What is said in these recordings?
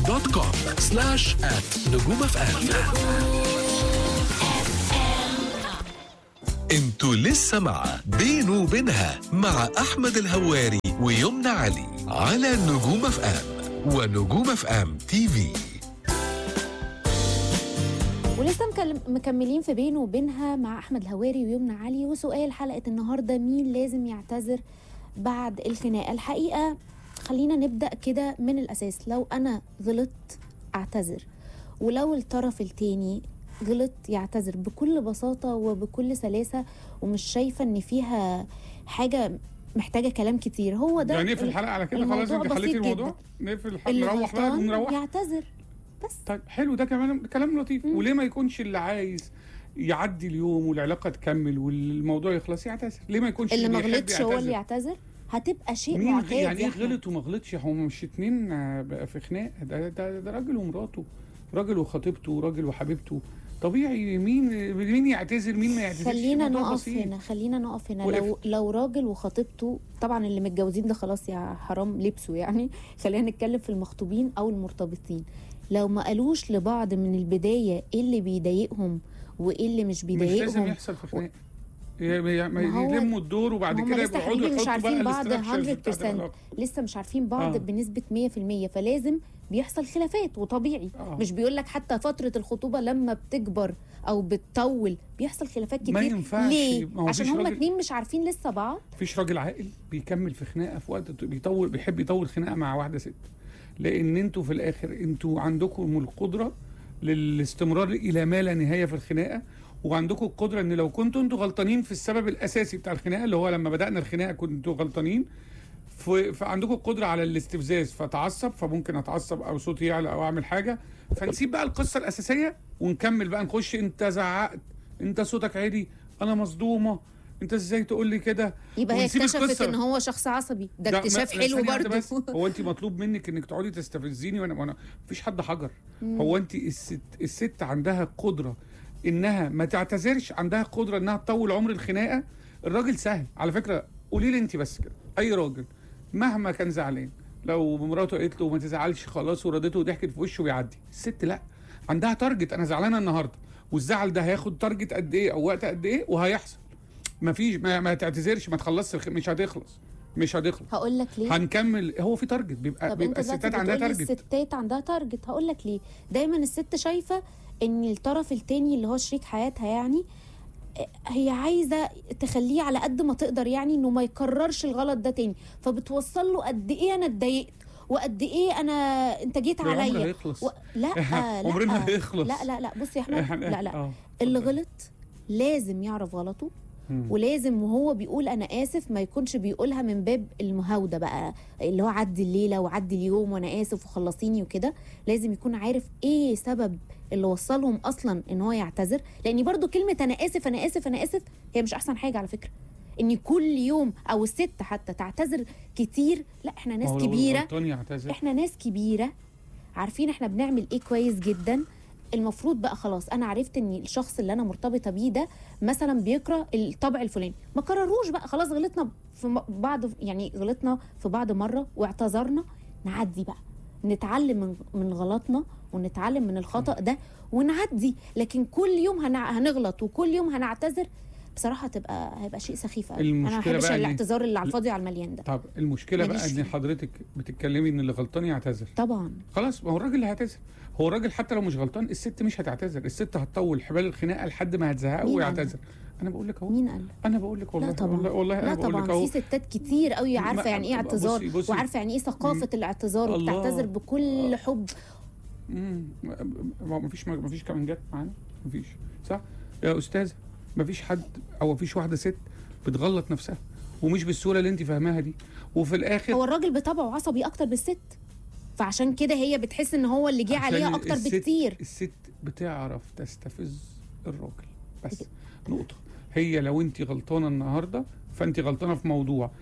دوت كوم سلاش ات نجوم اف ام انتوا لسه مع بينه وبينها مع احمد الهواري ويمنى علي على نجوم اف ام ونجوم اف ام تي في ولسه مكلم- مكملين في بينه وبينها مع احمد الهواري ويمنى علي وسؤال حلقه النهارده مين لازم يعتذر بعد الخناقه الحقيقه خلينا نبدا كده من الاساس لو انا غلطت اعتذر ولو الطرف التاني غلط يعتذر بكل بساطه وبكل سلاسه ومش شايفه ان فيها حاجه محتاجه كلام كتير هو ده يعني نقفل ال- الحلقه على كده خلاص الموضوع انت خليتي بسيط الموضوع جدا. نقفل الحلقه اللي نروح بقى غلطان ونروح يعتذر بس طيب حلو ده كمان كلام لطيف وليه ما يكونش اللي عايز يعدي اليوم والعلاقه تكمل والموضوع يخلص يعتذر ليه ما يكونش اللي ما بيحب غلطش هو اللي يعتذر؟ يعتذر هتبقى شيء مين معتاد يعني يا ايه أحمد. غلط وما غلطش هو مش اتنين آه، بقى في خناق ده, ده, ده راجل ومراته راجل وخطيبته وراجل وحبيبته طبيعي مين مين يعتذر مين ما يعتذرش خلينا الموضوع نقف بسيط. هنا خلينا نقف هنا وقف. لو لو راجل وخطيبته طبعا اللي متجوزين ده خلاص يا حرام لبسوا يعني خلينا نتكلم في المخطوبين او المرتبطين لو ما قالوش لبعض من البدايه ايه اللي بيضايقهم وايه اللي مش مش لازم بيضايقهم يحصل في خناق ي- ما ما هو- يلموا الدور وبعد ما هم كده لسه يقعدوا حبيبي مش يحطوا عارفين بقى بعض الاستراكشرز بتاعت 100% العلاقة. لسه مش عارفين بعض آه. بنسبه 100% فلازم بيحصل خلافات وطبيعي آه. مش بيقول لك حتى فتره الخطوبه لما بتكبر او بتطول بيحصل خلافات كتير ما ينفعش، ليه ما هو عشان فيش هما راجل- اتنين مش عارفين لسه بعض مفيش راجل عاقل بيكمل في خناقه في وقت بيطول بيحب يطول خناقه مع واحده ست لان انتوا في الاخر انتوا عندكم القدره للاستمرار الى ما لا نهايه في الخناقه وعندكم القدره ان لو كنتوا انتوا غلطانين في السبب الاساسي بتاع الخناقه اللي هو لما بدانا الخناقه كنتوا غلطانين ف- فعندكم القدره على الاستفزاز فتعصب فممكن اتعصب او صوتي يعلى او اعمل حاجه فنسيب بقى القصه الاساسيه ونكمل بقى نخش انت زعقت انت صوتك عالي انا مصدومه انت ازاي تقول لي كده يبقى هي ونسيب اكتشفت القصة. ان هو شخص عصبي ده لا، اكتشاف ما- حلو ثانية واحدة بس. برضه هو انت مطلوب منك انك تقعدي تستفزيني وانا وانا مفيش حد حجر هو انت الست الست عندها قدره انها ما تعتذرش عندها قدره انها تطول عمر الخناقه الراجل سهل على فكره قولي لي انت بس كده اي راجل مهما كان زعلان لو مراته قالت له ما تزعلش خلاص ورضته وضحكت في وشه بيعدي الست لا عندها تارجت انا زعلانه النهارده والزعل ده هياخد تارجت قد ايه او وقت قد ايه وهيحصل ما فيش ما, ما تعتذرش ما تخلصش الخ- مش هتخلص مش هتخلص هقول لك ليه هنكمل هو في تارجت بيبقى طب انت بيبقى دلوقتي الستات عندها بتقولي تارجت الستات عندها تارجت هقول لك ليه دايما الست شايفه ان الطرف التاني اللي هو شريك حياتها يعني اه، هي عايزه تخليه على قد ما تقدر يعني انه ما يكررش الغلط ده تاني فبتوصل له قد ايه انا اتضايقت وقد ايه انا انت جيت العمر عليا هيخلص. و... لا عمرنا لا هيخلص. لا لا لا بص يا احمد إحنا- لا لا آه، اللي اتفضل. غلط لازم يعرف غلطه مم. ولازم وهو بيقول انا اسف ما يكونش بيقولها من باب المهاوده بقى اللي هو عدي الليله وعدي اليوم وانا اسف وخلصيني وكده لازم يكون عارف ايه سبب اللي وصلهم اصلا ان هو يعتذر لان برضو كلمه انا اسف انا اسف انا اسف هي مش احسن حاجه على فكره ان كل يوم او الست حتى تعتذر كتير لا احنا ما ناس هو لو كبيره الغلطان يعتذر احنا ناس كبيره عارفين احنا بنعمل ايه كويس جدا المفروض بقى خلاص انا عرفت ان الشخص اللي انا مرتبطه بيه ده مثلا بيكره الطبع الفلاني ما كرروش بقى خلاص غلطنا في م- بعض يعني غلطنا في بعض مره واعتذرنا نعدي بقى نتعلم من من غلطنا ونتعلم من الخطا ده ونعدي لكن كل يوم هنع- هنغلط وكل يوم هنعتذر بصراحه تبقى هيبقى شيء سخيف قوي انا ما المشكلة بحبش بقى إن- الاعتذار اللي على الفاضي وعلى المليان ده طب المشكله بقى ماليش ان فيه. حضرتك بتتكلمي ان اللي غلطان يعتذر طبعا خلاص ما هو الراجل اللي هيعتذر هو الراجل حتى لو مش غلطان الست مش هتعتذر الست هتطول حبال الخناقه لحد ما هتزهقه مين ويعتذر انا بقول لك اهو مين قال انا بقول لك والله لا طبعا والله, والله لا انا بقول لك طبعا اهو في ستات كتير قوي عارفه ما- يعني ايه بصي- اعتذار بصي. وعارفه يعني ايه ثقافه الاعتذار الله. وبتعتذر بكل حب مم. ما ما فيش ما فيش كمانجات معانا ما فيش صح يا استاذه ما فيش حد او ما فيش واحده ست بتغلط نفسها ومش بالسهوله اللي انت فاهماها دي وفي الاخر هو الراجل بطبعه عصبي اكتر بالست فعشان كده هي بتحس ان هو اللي جه عشان عليها اكتر الست- بكتير الست بتعرف تستفز الراجل بس نقطه هي لو انت غلطانه النهارده فانت غلطانه في موضوع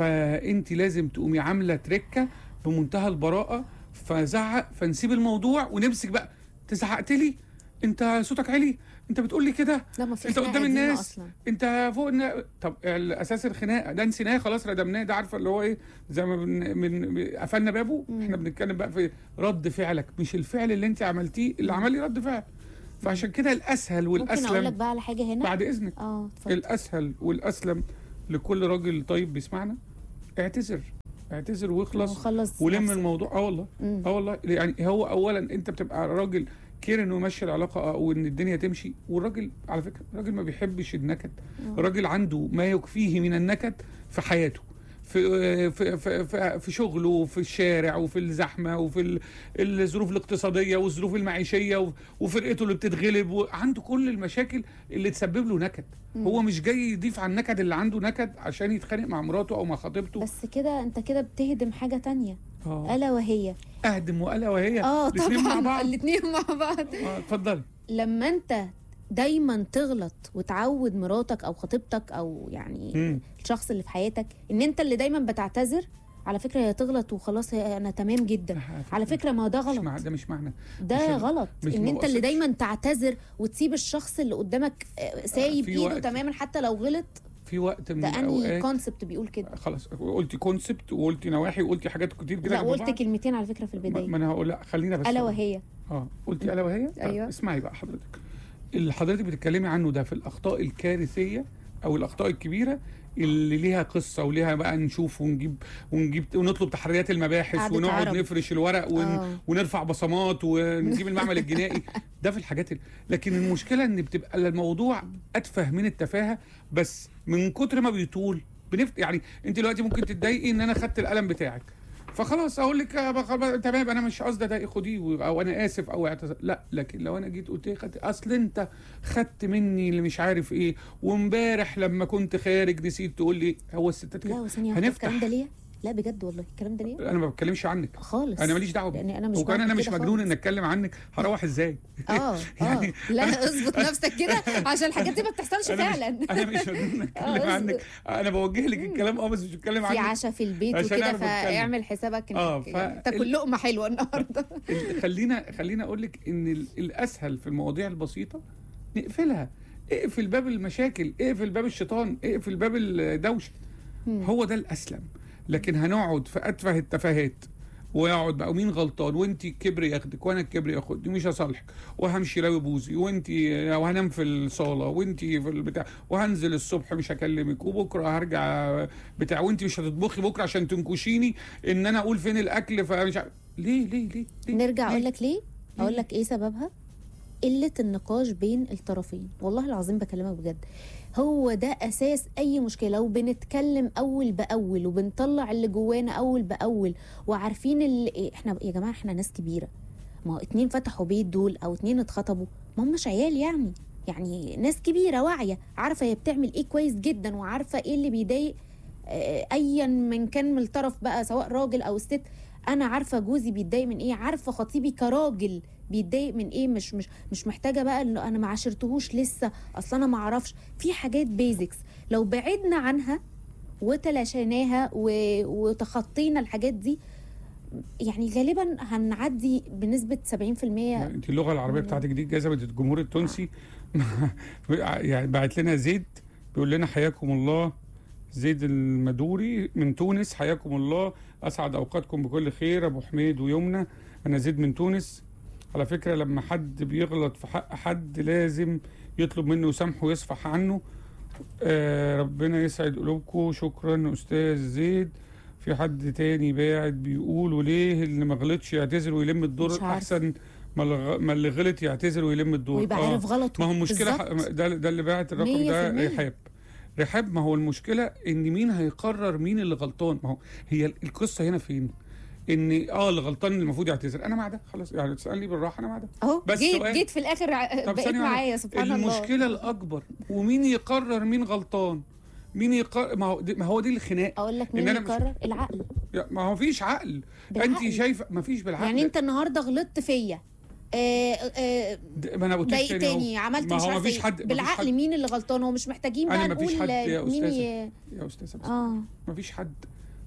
فانت لازم تقومي عامله تركه بمنتهى البراءه فزعق فنسيب الموضوع ونمسك بقى تزعقت لي انت صوتك عالي انت بتقول لي كده لا ما في انت خناقة قدام قديمة الناس اصلا انت فوق النا... طب اساس الخناقه ده نسيناه خلاص ردمناه ده عارفه اللي هو ايه زي ما من... من... قفلنا بابه مم. احنا بنتكلم بقى في رد فعلك مش الفعل اللي انت عملتيه اللي عمل لي رد فعل فعشان كده الاسهل ممكن اقول لك والاسلم بقى على حاجه هنا بعد اذنك اه اتفضل الاسهل والاسلم لكل راجل طيب بيسمعنا اعتذر اعتذر واخلص وخلص ولم نفسك. الموضوع اه والله مم. اه والله يعني هو اولا انت بتبقى راجل كير انه يمشي العلاقه او ان الدنيا تمشي والراجل على فكره الراجل ما بيحبش النكد آه. الراجل عنده ما يكفيه من النكد في حياته في في في في, في شغله وفي الشارع وفي الزحمه وفي ال- الظروف الاقتصاديه والظروف المعيشيه و- وفرقته اللي بتتغلب وعنده كل المشاكل اللي تسبب له نكد مم. هو مش جاي يضيف على النكد اللي عنده نكد عشان يتخانق مع مراته او مع خطيبته بس كده انت كده بتهدم حاجه تانية اه الا وهي اهدم والا وهي اه الاتنين مع طبعا بعض الاثنين مع بعض اه اتفضلي لما انت دايما تغلط وتعود مراتك او خطيبتك او يعني مم. الشخص اللي في حياتك ان انت اللي دايما بتعتذر على فكره هي تغلط وخلاص هي انا تمام جدا على فكره ما هو ده مش مع غلط ده مش معنى ده مش- غلط مش ان ما انت اللي بقصدش. دايما تعتذر وتسيب الشخص اللي قدامك آه، سايب في ايده وقت- تماما حتى لو غلط في وقت من ده انهي الاوقات كونسبت بيقول كده خلاص قلتي كونسبت وقلتي نواحي وقلتي حاجات كتير كده لا جنب قلت بعض. كلمتين على فكره في ما البدايه ما انا هقول لا خلينا بس الا وهي اه قلتي الا وهي طب أيوة. اسمعي بقى حضرتك اللي حضرتك بتتكلمي عنه ده في الاخطاء الكارثيه او الاخطاء الكبيره اللي ليها قصه وليها بقى نشوف ونجيب ونجيب ونطلب تحريات المباحث قعدة ونقعد عرب. نفرش الورق ون آه. ونرفع بصمات ونجيب المعمل الجنائي ده في الحاجات ال- لكن المشكله ان بتبقى الموضوع اتفه من التفاهه بس من كتر ما بيطول بنفت يعني انت دلوقتي ممكن تتضايقي ان انا خدت القلم بتاعك فخلاص اقول لك آه، بخ- ب- تمام انا مش قصدي اضايق خديه و- او انا اسف او اعتذر لا لكن لو انا جيت قلت لك خدت- اصل انت خدت مني اللي مش عارف ايه وامبارح لما كنت خارج نسيت تقول لي هو الستات لا كده وثانيه واحدة، هنفتح. الكلام ده ليه لا بجد والله الكلام ده ليه انا ما بتكلمش عنك خالص انا ماليش دعوه لان بيه انا مش وكان بعمل انا مش كده مجنون خالص. ان اتكلم عنك هروح ازاي اه اه يعني لا اظبط نفسك كده عشان الحاجات دي ما بتحصلش انا مش فعلا انا مش مجنون آه، اتكلم عنك انا بوجه لك الكلام اه بس مش بتكلم في عنك عشاء في البيت عشان وكده أنا بتكلم. فاعمل حسابك آه، انك ف- يعني تاكل لقمه حلوه النهارده ال- خلينا خلينا اقول لك ان ال- الاسهل في المواضيع البسيطه نقفلها اقفل باب المشاكل اقفل باب الشيطان اقفل باب الدوشه مم. هو ده الاسلم لكن هنقعد في اتفه التفاهات ويقعد بقى ومين غلطان وانت الكبر ياخدك وانا الكبر ياخدني مش هصالحك وهمشي راوي بوزي وانت وهنام في الصاله وانت في البتاع وهنزل الصبح مش هكلمك وبكره هرجع بتاع وانت مش هتطبخي بكره عشان تنكشيني ان انا اقول فين الاكل فمش عارف ليه ليه ليه, ليه؟ نرجع ليه؟ اقول لك ليه اقول لك ايه سببها قله النقاش بين الطرفين والله العظيم بكلمك بجد هو ده اساس اي مشكله لو بنتكلم اول باول وبنطلع اللي جوانا اول باول وعارفين اللي إيه احنا يا جماعه احنا ناس كبيره ما هو اتنين فتحوا بيت دول او اتنين اتخطبوا ما همش عيال يعني يعني ناس كبيره واعيه عارفه هي بتعمل ايه كويس جدا وعارفه ايه اللي بيضايق آه، ايا من كان من الطرف بقى سواء راجل او ست انا عارفه جوزي بيتضايق من ايه عارفه خطيبي كراجل بيتضايق من ايه مش مش مش محتاجه بقى انه انا ما عاشرتهوش لسه اصلا انا ما اعرفش في حاجات بيزكس لو بعدنا عنها وتلاشيناها و- وتخطينا الحاجات دي يعني غالبا هنعدي بنسبه 70% انت اللغه العربيه بتاعتك دي جذبت الجمهور التونسي يعني بعت لنا زيد بيقول لنا حياكم الله زيد المدوري من تونس حياكم الله اسعد اوقاتكم بكل خير ابو حميد ويمنى انا زيد من تونس على فكره لما حد بيغلط في حق حد لازم يطلب منه يسامحه ويصفح عنه آه ربنا يسعد قلوبكم شكرا استاذ زيد في حد تاني باعت بيقول وليه اللي ما غلطش يعتذر ويلم مش الدور عارفة. احسن ما الغ- ما اللي غلط يعتذر ويلم الدور ويبقى آه. عارف غلطه ما هو المشكله ح- بالظبط. ده ده اللي باعت الرقم مية في ده المية. رحاب رحاب ما هو المشكله ان مين هيقرر مين اللي غلطان ما هو هي القصه هنا فين ان اه اللي غلطان المفروض يعتذر انا مع ده خلاص يعني تسالني بالراحه انا مع ده اهو بس جيت سؤال. جيت في الاخر ع- طب بقيت ثانية معايا واحدة. سبحان الله المشكله الاكبر ومين يقرر مين غلطان مين يقرر ما هو دي ما هو دي الخناق اقول لك إن مين أنا اللي مش- قرر العقل يا- ما هو فيش عقل بالعقل. انت شايفه ما فيش بالعقل يعني انت النهارده غلطت فيا آه آه د- ما انا قلت لك تاني ضايقتني أهو. عملت ما مش هو عارفه مفيش إيه. حد مفيش بالعقل حد- مين اللي غلطان هو مش محتاجين أنا بقى مفيش نقول حد يا مين أستاذة. ي... يا استاذه بس اه ما فيش حد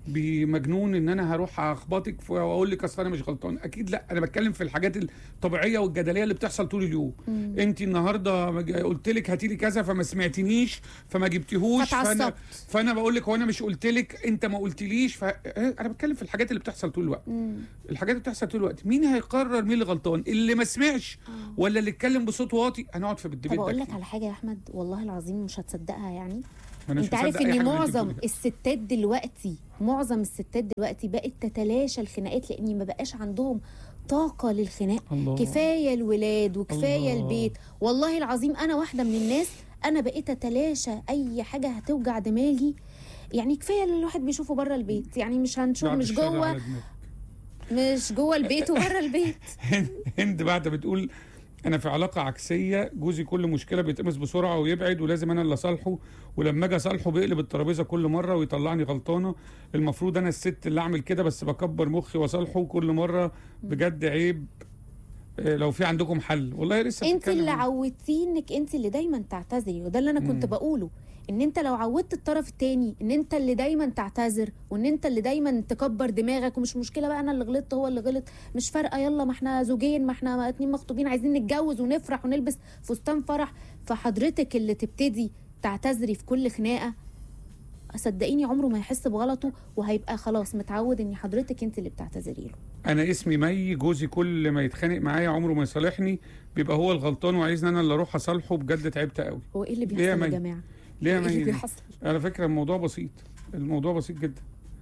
بمجنون ان انا هروح اخبطك ف- واقول لك اصل انا مش غلطان اكيد لا انا بتكلم في الحاجات الطبيعيه والجدليه اللي بتحصل طول اليوم انت النهارده مج- قلت لك هاتي لي كذا فما سمعتنيش فما جبتيهوش فانا فتعصبت. فانا بقول لك هو انا مش قلت لك انت ما قلتليش ف... إيه، انا بتكلم في الحاجات اللي بتحصل طول الوقت مم. الحاجات اللي بتحصل طول الوقت مين هيقرر مين اللي غلطان اللي ما سمعش ولا اللي اتكلم بصوت واطي هنقعد في الديبيت طب ده اقول لك كتير. على حاجه يا احمد والله العظيم مش هتصدقها يعني ما أنا مش انت عارف مصدق أي ان حاجة من اللي أنت معظم بتقوليها. الستات دلوقتي معظم الستات دلوقتي بقت تتلاشى الخناقات لان ما بقاش عندهم طاقه للخناق الله. كفايه الولاد وكفايه الله. البيت والله العظيم انا واحده من الناس انا بقيت اتلاشى اي حاجه هتوجع دماغي يعني كفايه اللي الواحد بيشوفه بره البيت يعني مش هنشوف بعد مش الشر جوه على دماغك. مش جوه البيت وبره البيت هند هند بعد بتقول انا في علاقه عكسيه جوزي كل مشكله بيتقمص بسرعه ويبعد ولازم انا اللي اصالحه ولما اجي اصالحه بيقلب الترابيزه كل مره ويطلعني غلطانه المفروض انا الست اللي اعمل كده بس بكبر مخي واصالحه كل مره بجد عيب آه، لو في عندكم حل والله لسه انت بتتكلم اللي عن- عودتيه انك انت اللي دايما تعتذري وده اللي انا كنت مم. بقوله ان انت لو عودت الطرف التاني ان انت اللي دايما تعتذر وان انت اللي دايما تكبر دماغك ومش مشكله بقى انا اللي غلطت هو اللي غلط مش فارقه يلا ما احنا زوجين ما احنا اتنين مخطوبين عايزين نتجوز ونفرح ونلبس فستان فرح فحضرتك اللي تبتدي تعتذري في كل خناقه صدقيني عمره ما يحس بغلطه وهيبقى خلاص متعود ان حضرتك انت اللي بتعتذري له انا اسمي مي جوزي كل ما يتخانق معايا عمره ما يصالحني بيبقى هو الغلطان وعايزني انا اللي اروح اصالحه بجد تعبت قوي هو ايه اللي ليه بيحصل يا يا مي؟ جماعه ليه يا ايه اللي مي بيحصل على فكرة الموضوع بسيط الموضوع بسيط جدا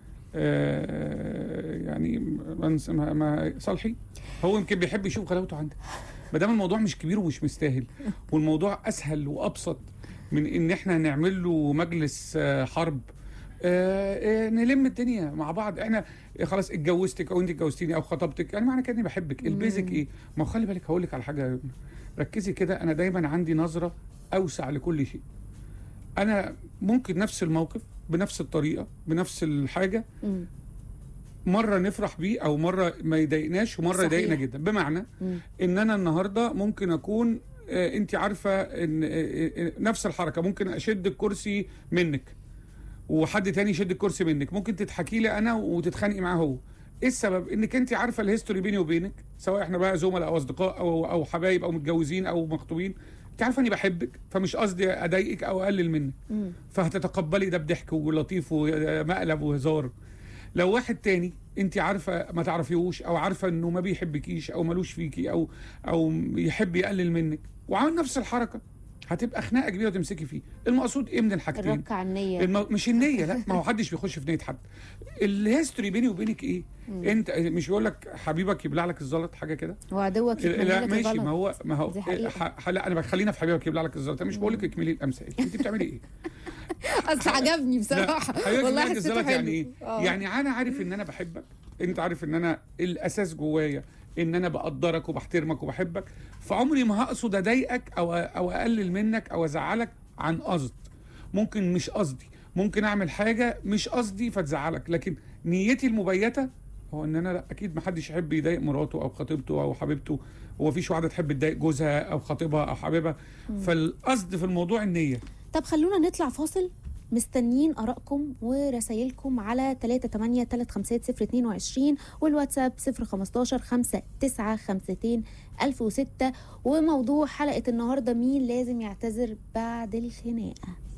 آه يعني ما نس- ما- ما صالحي هو يمكن بيحب يشوف غلاوته عندك ما دام الموضوع مش كبير ومش مستاهل والموضوع اسهل وابسط من ان احنا نعمل له مجلس آه، حرب آه آه نلم الدنيا مع بعض احنا خلاص اتجوزتك او انت اتجوزتيني او خطبتك يعني معنى كده اني بحبك البيزك ايه ما هو خلي بالك هقول لك على حاجه يا يمنى. ركزي كده انا دايما عندي نظره اوسع لكل شيء انا ممكن نفس الموقف بنفس الطريقه بنفس الحاجه مم. مره نفرح بيه او مره ما يضايقناش ومره صحيح. يضايقنا جدا بمعنى مم. ان انا النهارده ممكن اكون آه، انت عارفه ان آه، آه، نفس الحركه ممكن اشد الكرسي منك وحد تاني يشد الكرسي منك ممكن تضحكي لي انا وتتخانقي معاه هو ايه السبب انك انت عارفه الهيستوري بيني وبينك سواء احنا بقى زملاء او اصدقاء او او حبايب او متجوزين او مخطوبين انت عارفه اني بحبك فمش قصدي اضايقك او اقلل منك مم. فهتتقبلي ده بضحك ولطيف ومقلب وهزار لو واحد تاني انت عارفه ما تعرفيهوش او عارفه انه ما بيحبكيش او ملوش فيكي او او يحب يقلل منك وعامل نفس الحركه هتبقى خناقه كبيره وتمسكي فيه المقصود ايه من الحاجتين الرك على النية المو... مش النيه لا ما هو حدش بيخش في نيه حد الهيستوري بيني وبينك ايه انت مش بيقول لك حبيبك يبلع لك الزلط حاجه كده وعدوك يتمنى لا لك ماشي الغلط. ما هو ما هو دي حقيقة. ح... ح... لا انا بخلينا في حبيبك يبلع لك الزلط أنا مش بقول لك اكملي الامثال انت بتعملي ايه اصل عجبني بصراحه حبيبك والله يبلع لك حسيته الزلط حلو يعني ايه آه. يعني انا عارف ان انا بحبك انت عارف ان انا الاساس جوايا ان انا بقدرك وبحترمك وبحبك فعمري ما هقصد اضايقك او او اقلل منك او ازعلك عن قصد ممكن مش قصدي ممكن اعمل حاجه مش قصدي فتزعلك لكن نيتي المبيته هو ان انا لا اكيد ما حدش يحب يضايق مراته او خطيبته او حبيبته وما فيش واحده تحب تضايق جوزها او خطيبها او حبيبها فالقصد في الموضوع النيه طب خلونا نطلع فاصل مستنيين ارائكم ورسايلكم على 38 350 والواتساب 015 5952 1006 وموضوع حلقه النهارده مين لازم يعتذر بعد الخناقه